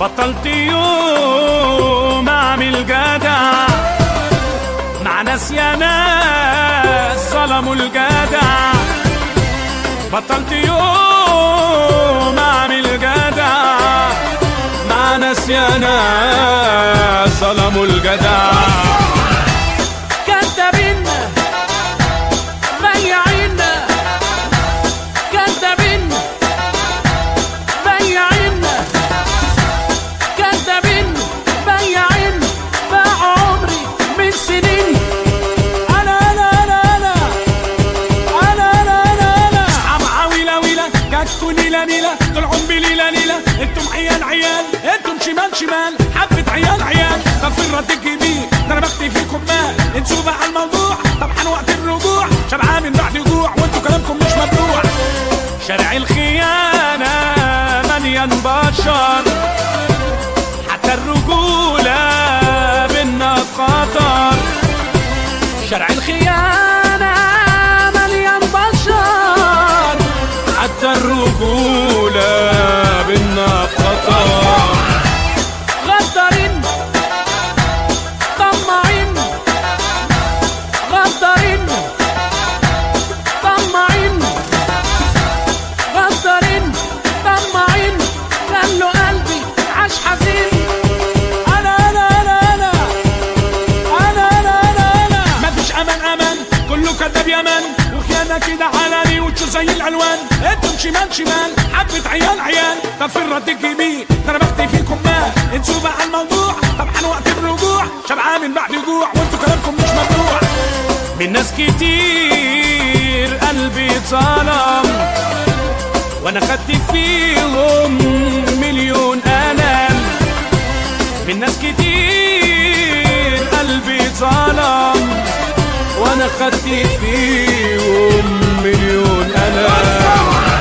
بطلت يوم اعمل جدع مع ناس يا ناس ظلموا الجدع بطلت يوم اعمل جدع مع ناس يا ناس ظلموا الجدع كذابين بياعين كذابين بياعين كذابين بياعين باعوا عمري من سنين انا انا انا انا انا انا انا انا اصحاب عويلة ويلة جاتكوا نيلة نيلة طلعوا بليلة ليلة انتم عيال عيال انتم شمال شمال حبة عيال عيال طب فين رد الجميل ده انا بكتب فيكم مال انسوا بقى الموضوع طبعا وقت الرجوع شبعان من بعد جوع وانتوا كلامكم مش مبلوع شارع الخيانة مليان بشر حتى الرجولة بينا في خطر شارع الخيانة مليان بشر حتى الرجولة بينا في خطر غدارين طماعين غدارين طماعين غدارين طماعين خلوا قلبي عاش حزين انا انا انا انا انا انا انا انا مفيش امان امان كله كذاب يمن وخيانه كده علني وتشو زي الالوان انتم شمال شمال حبه عيال عيال طب فين رد الجميل ده انا بختي فيكم مال انسوا بقى الموضوع طبعا وقت الرجوع شبعان من بعد جوع وانتوا كلامكم مش مبلوع من ناس كتير قلبي اتظلم وانا خدت فيهم مليون الم من ناس كتير قلبي ظلم وانا خدت فيهم مليون الم